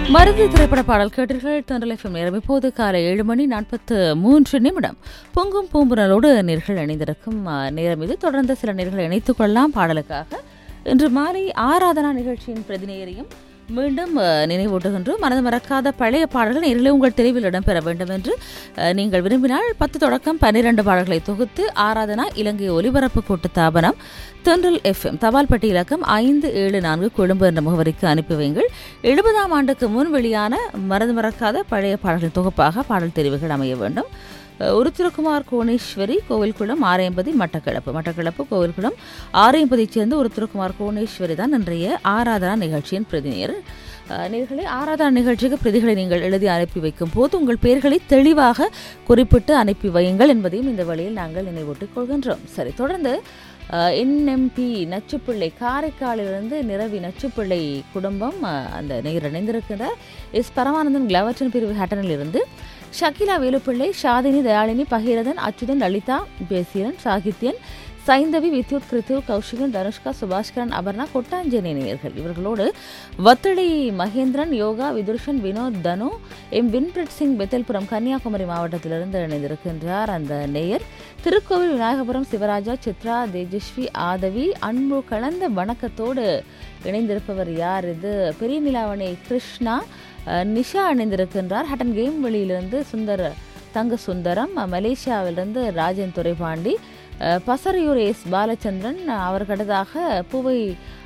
மருந்து திரைப்பட பாடல் கேட்டீர்கள் தென்றல் எஃப்எம் நேரம் இப்போது காலை ஏழு மணி நாற்பத்து மூன்று நிமிடம் பொங்கும் பூம்புணலோடு நேர்கள் இணைந்திருக்கும் ஆ, நேரம் இது தொடர்ந்து சில நேர்களை இணைத்துக் கொள்ளலாம் பாடலுக்காக இன்று மாலை ஆராதனா நிகழ்ச்சியின் பிரதிநேயரையும் மீண்டும் ஆ, நினைவூட்டுகின்றோம் மனது மறக்காத பழைய பாடல்கள் நேரிலே உங்கள் தெளிவில் இடம்பெற வேண்டும் என்று ஆ, நீங்கள் விரும்பினால் பத்து தொடக்கம் பன்னிரண்டு பாடல்களை தொகுத்து ஆராதனா இலங்கை ஒலிபரப்பு கூட்டு தாபனம் தென்றல் எஃப்எம் தபால் பெட்டி இலக்கம் ஐந்து ஏழு நான்கு கொழும்பு என்ற முகவரிக்கு அனுப்பி வையுங்கள் எழுபதாம் ஆண்டுக்கு முன் வெளியான மறந்து மறக்காத பழைய பாடல்கள் தொகுப்பாக பாடல் தெரிவுகள் அமைய வேண்டும் அஹ், உருத்திரகுமார் கோணேஸ்வரி கோவில்குளம் ஆரையம்பதி மட்டக்களப்பு மட்டக்களப்பு கோவில்குளம் ஆரையம்பதியைச் சேர்ந்த உருத்திரகுமார் கோணேஸ்வரி தான் இன்றைய ஆராதனா நிகழ்ச்சியின் பிரதிநியர் அஹ், நேர்களே ஆராதனா நிகழ்ச்சிக்கு பிரதிகளை நீங்கள் எழுதி அனுப்பி வைக்கும் போது உங்கள் பெயர்களை தெளிவாக குறிப்பிட்டு அனுப்பி வையுங்கள் என்பதையும் இந்த வழியில் நாங்கள் நினைவூட்டிக் கொள்கின்றோம் சரி தொடர்ந்து என்எம்பி நச்சுப்பிள்ளை காரைக்காலிலிருந்து நிரவி நச்சுப்பிள்ளை குடும்பம் அஹ், அந்த நேர் இணைந்திருக்கிற எஸ் பரமானந்தன் கிளவர்டன் பிரிவு ஹட்டனில் இருந்து ஷகிலா வேலுப்பிள்ளை ஷாதினி தயாளினி பகீரதன் அச்சுதன் லலிதா பேசியன் சாகித்யன் சைந்தவி வித்யுத் கிருத்து கௌஷிகன் தனுஷ்கா சுபாஷ்கரன் அபர்ணா கொட்டாஞ்சேரி நேயர்கள் இவர்களோடு வத்தளி மகேந்திரன் யோகா விதுர்ஷன் வினோத் தனு எம் வின்பிரட் சிங் பெத்தல்புரம் கன்னியாகுமரி மாவட்டத்திலிருந்து இணைந்திருக்கின்றார் அந்த நேயர் திருக்கோவில் விநாயகபுரம் சிவராஜா சித்ரா தேஜஸ்வி ஆதவி அன்பு கலந்த வணக்கத்தோடு இணைந்திருப்பவர் யார் இது பெரிய நிலாவணி கிருஷ்ணா அஹ், நிஷா இணைந்திருக்கின்றார் ஹட்டன் கேம் வெளியிலிருந்து சுந்தர் தங்க சுந்தரம் அஹ், மலேசியாவிலிருந்து ராஜன் துரைபாண்டி அஹ், பசறையூர் எஸ் பாலச்சந்திரன் அஹ், அவருக்கு அடுத்ததாக பூவை